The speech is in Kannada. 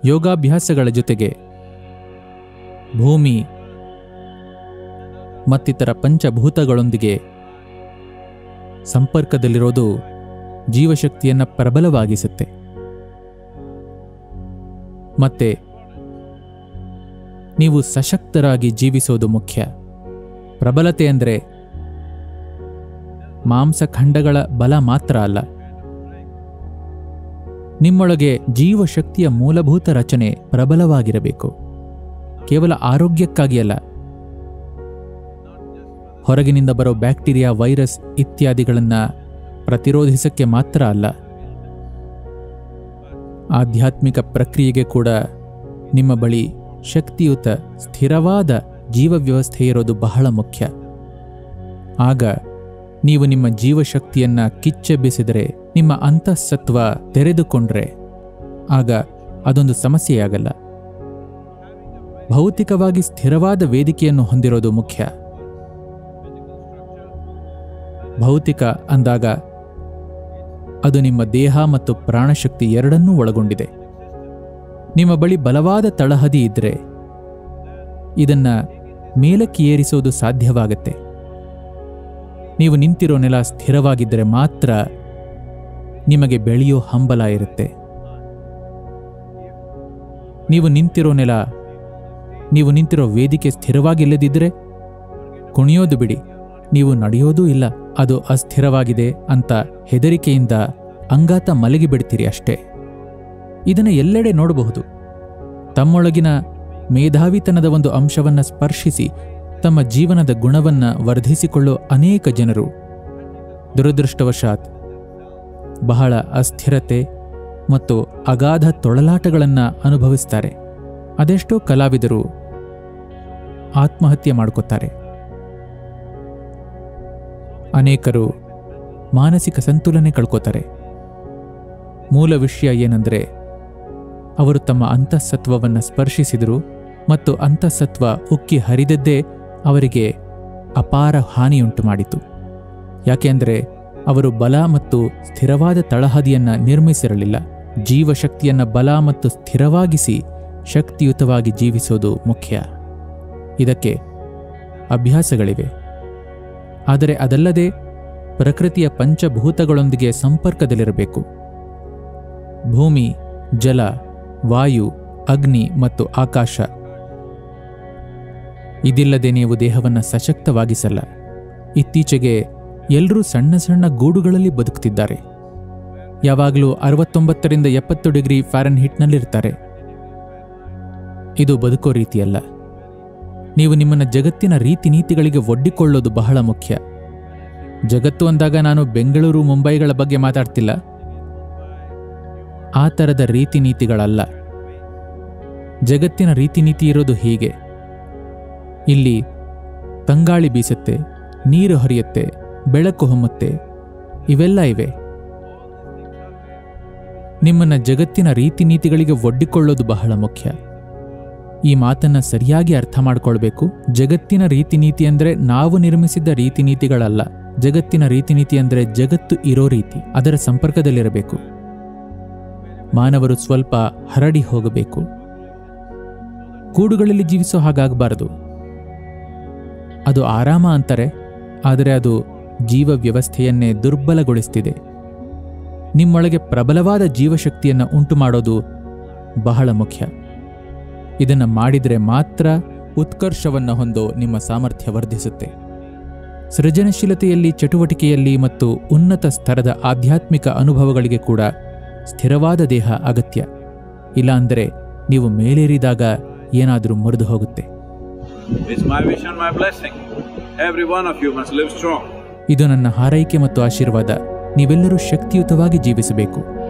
ಯೋಗಾಭ್ಯಾಸಗಳ ಜೊತೆಗೆ ಭೂಮಿ ಮತ್ತಿತರ ಪಂಚಭೂತಗಳೊಂದಿಗೆ ಸಂಪರ್ಕದಲ್ಲಿರೋದು ಜೀವಶಕ್ತಿಯನ್ನು ಪ್ರಬಲವಾಗಿಸುತ್ತೆ ಮತ್ತೆ ನೀವು ಸಶಕ್ತರಾಗಿ ಜೀವಿಸೋದು ಮುಖ್ಯ ಪ್ರಬಲತೆ ಅಂದರೆ ಮಾಂಸಖಂಡಗಳ ಬಲ ಮಾತ್ರ ಅಲ್ಲ ನಿಮ್ಮೊಳಗೆ ಜೀವಶಕ್ತಿಯ ಮೂಲಭೂತ ರಚನೆ ಪ್ರಬಲವಾಗಿರಬೇಕು ಕೇವಲ ಆರೋಗ್ಯಕ್ಕಾಗಿ ಅಲ್ಲ ಹೊರಗಿನಿಂದ ಬರೋ ಬ್ಯಾಕ್ಟೀರಿಯಾ ವೈರಸ್ ಇತ್ಯಾದಿಗಳನ್ನು ಪ್ರತಿರೋಧಿಸಕ್ಕೆ ಮಾತ್ರ ಅಲ್ಲ ಆಧ್ಯಾತ್ಮಿಕ ಪ್ರಕ್ರಿಯೆಗೆ ಕೂಡ ನಿಮ್ಮ ಬಳಿ ಶಕ್ತಿಯುತ ಸ್ಥಿರವಾದ ಜೀವ ವ್ಯವಸ್ಥೆ ಇರೋದು ಬಹಳ ಮುಖ್ಯ ಆಗ ನೀವು ನಿಮ್ಮ ಜೀವಶಕ್ತಿಯನ್ನ ಕಿಚ್ಚೆಬ್ಬಿಸಿದರೆ ನಿಮ್ಮ ಅಂತಃಸತ್ವ ತೆರೆದುಕೊಂಡ್ರೆ ಆಗ ಅದೊಂದು ಸಮಸ್ಯೆಯಾಗಲ್ಲ ಭೌತಿಕವಾಗಿ ಸ್ಥಿರವಾದ ವೇದಿಕೆಯನ್ನು ಹೊಂದಿರೋದು ಮುಖ್ಯ ಭೌತಿಕ ಅಂದಾಗ ಅದು ನಿಮ್ಮ ದೇಹ ಮತ್ತು ಪ್ರಾಣಶಕ್ತಿ ಎರಡನ್ನೂ ಒಳಗೊಂಡಿದೆ ನಿಮ್ಮ ಬಳಿ ಬಲವಾದ ತಳಹದಿ ಇದ್ರೆ ಇದನ್ನ ಮೇಲಕ್ಕೆ ಏರಿಸೋದು ಸಾಧ್ಯವಾಗತ್ತೆ ನೀವು ನಿಂತಿರೋ ನೆಲ ಸ್ಥಿರವಾಗಿದ್ದರೆ ಮಾತ್ರ ನಿಮಗೆ ಬೆಳೆಯೋ ಹಂಬಲ ಇರುತ್ತೆ ನೀವು ನಿಂತಿರೋ ನೆಲ ನೀವು ನಿಂತಿರೋ ವೇದಿಕೆ ಸ್ಥಿರವಾಗಿಲ್ಲದಿದ್ದರೆ ಕುಣಿಯೋದು ಬಿಡಿ ನೀವು ನಡೆಯೋದೂ ಇಲ್ಲ ಅದು ಅಸ್ಥಿರವಾಗಿದೆ ಅಂತ ಹೆದರಿಕೆಯಿಂದ ಅಂಗಾತ ಮಲಗಿ ಬಿಡ್ತೀರಿ ಅಷ್ಟೇ ಇದನ್ನು ಎಲ್ಲೆಡೆ ನೋಡಬಹುದು ತಮ್ಮೊಳಗಿನ ಮೇಧಾವಿತನದ ಒಂದು ಅಂಶವನ್ನ ಸ್ಪರ್ಶಿಸಿ ತಮ್ಮ ಜೀವನದ ಗುಣವನ್ನ ವರ್ಧಿಸಿಕೊಳ್ಳೋ ಅನೇಕ ಜನರು ದುರದೃಷ್ಟವಶಾತ್ ಬಹಳ ಅಸ್ಥಿರತೆ ಮತ್ತು ಅಗಾಧ ತೊಳಲಾಟಗಳನ್ನ ಅನುಭವಿಸ್ತಾರೆ ಅದೆಷ್ಟೋ ಕಲಾವಿದರು ಆತ್ಮಹತ್ಯೆ ಮಾಡ್ಕೋತಾರೆ ಅನೇಕರು ಮಾನಸಿಕ ಸಂತುಲನೆ ಕಳ್ಕೋತಾರೆ ಮೂಲ ವಿಷಯ ಏನಂದ್ರೆ ಅವರು ತಮ್ಮ ಅಂತಃಸತ್ವವನ್ನು ಸ್ಪರ್ಶಿಸಿದರು ಮತ್ತು ಅಂತಃಸತ್ವ ಉಕ್ಕಿ ಹರಿದದ್ದೇ ಅವರಿಗೆ ಅಪಾರ ಹಾನಿಯುಂಟು ಮಾಡಿತು ಯಾಕೆಂದರೆ ಅವರು ಬಲ ಮತ್ತು ಸ್ಥಿರವಾದ ತಳಹದಿಯನ್ನ ನಿರ್ಮಿಸಿರಲಿಲ್ಲ ಜೀವಶಕ್ತಿಯನ್ನ ಬಲ ಮತ್ತು ಸ್ಥಿರವಾಗಿಸಿ ಶಕ್ತಿಯುತವಾಗಿ ಜೀವಿಸೋದು ಮುಖ್ಯ ಇದಕ್ಕೆ ಅಭ್ಯಾಸಗಳಿವೆ ಆದರೆ ಅದಲ್ಲದೆ ಪ್ರಕೃತಿಯ ಪಂಚಭೂತಗಳೊಂದಿಗೆ ಸಂಪರ್ಕದಲ್ಲಿರಬೇಕು ಭೂಮಿ ಜಲ ವಾಯು ಅಗ್ನಿ ಮತ್ತು ಆಕಾಶ ಇದಿಲ್ಲದೆ ನೀವು ದೇಹವನ್ನು ಸಶಕ್ತವಾಗಿಸಲ್ಲ ಇತ್ತೀಚೆಗೆ ಎಲ್ಲರೂ ಸಣ್ಣ ಸಣ್ಣ ಗೂಡುಗಳಲ್ಲಿ ಬದುಕ್ತಿದ್ದಾರೆ ಯಾವಾಗಲೂ ಅರವತ್ತೊಂಬತ್ತರಿಂದ ಎಪ್ಪತ್ತು ಡಿಗ್ರಿ ಫ್ಯಾರನ್ ಹಿಟ್ನಲ್ಲಿರ್ತಾರೆ ಇದು ಬದುಕೋ ರೀತಿಯಲ್ಲ ನೀವು ನಿಮ್ಮನ್ನ ಜಗತ್ತಿನ ರೀತಿ ನೀತಿಗಳಿಗೆ ಒಡ್ಡಿಕೊಳ್ಳೋದು ಬಹಳ ಮುಖ್ಯ ಜಗತ್ತು ಅಂದಾಗ ನಾನು ಬೆಂಗಳೂರು ಮುಂಬೈಗಳ ಬಗ್ಗೆ ಮಾತಾಡ್ತಿಲ್ಲ ಆ ಥರದ ರೀತಿ ನೀತಿಗಳಲ್ಲ ಜಗತ್ತಿನ ರೀತಿ ನೀತಿ ಇರೋದು ಹೀಗೆ ಇಲ್ಲಿ ತಂಗಾಳಿ ಬೀಸುತ್ತೆ ನೀರು ಹರಿಯುತ್ತೆ ಬೆಳಕು ಹೊಮ್ಮುತ್ತೆ ಇವೆಲ್ಲ ಇವೆ ನಿಮ್ಮನ್ನ ಜಗತ್ತಿನ ರೀತಿ ನೀತಿಗಳಿಗೆ ಒಡ್ಡಿಕೊಳ್ಳೋದು ಬಹಳ ಮುಖ್ಯ ಈ ಮಾತನ್ನ ಸರಿಯಾಗಿ ಅರ್ಥ ಮಾಡ್ಕೊಳ್ಬೇಕು ಜಗತ್ತಿನ ರೀತಿ ನೀತಿ ಅಂದ್ರೆ ನಾವು ನಿರ್ಮಿಸಿದ್ದ ರೀತಿ ನೀತಿಗಳಲ್ಲ ಜಗತ್ತಿನ ರೀತಿ ನೀತಿ ಅಂದ್ರೆ ಜಗತ್ತು ಇರೋ ರೀತಿ ಅದರ ಸಂಪರ್ಕದಲ್ಲಿರಬೇಕು ಮಾನವರು ಸ್ವಲ್ಪ ಹರಡಿ ಹೋಗಬೇಕು ಕೂಡುಗಳಲ್ಲಿ ಜೀವಿಸೋ ಹಾಗಾಗಬಾರದು ಅದು ಆರಾಮ ಅಂತಾರೆ ಆದರೆ ಅದು ಜೀವ ವ್ಯವಸ್ಥೆಯನ್ನೇ ದುರ್ಬಲಗೊಳಿಸ್ತಿದೆ ನಿಮ್ಮೊಳಗೆ ಪ್ರಬಲವಾದ ಜೀವಶಕ್ತಿಯನ್ನು ಉಂಟು ಮಾಡೋದು ಬಹಳ ಮುಖ್ಯ ಇದನ್ನು ಮಾಡಿದರೆ ಮಾತ್ರ ಉತ್ಕರ್ಷವನ್ನು ಹೊಂದೋ ನಿಮ್ಮ ಸಾಮರ್ಥ್ಯ ವರ್ಧಿಸುತ್ತೆ ಸೃಜನಶೀಲತೆಯಲ್ಲಿ ಚಟುವಟಿಕೆಯಲ್ಲಿ ಮತ್ತು ಉನ್ನತ ಸ್ತರದ ಆಧ್ಯಾತ್ಮಿಕ ಅನುಭವಗಳಿಗೆ ಕೂಡ ಸ್ಥಿರವಾದ ದೇಹ ಅಗತ್ಯ ಇಲ್ಲಾಂದರೆ ನೀವು ಮೇಲೇರಿದಾಗ ಏನಾದರೂ ಮುರಿದು ಹೋಗುತ್ತೆ It's my wish and my blessing. Every one of you must live strong. ಇದು ನನ್ನ ಹಾರೈಕೆ ಮತ್ತು ಆಶೀರ್ವಾದ ನೀವೆಲ್ಲರೂ ಶಕ್ತಿಯುತವಾಗಿ ಜೀವಿಸಬೇಕು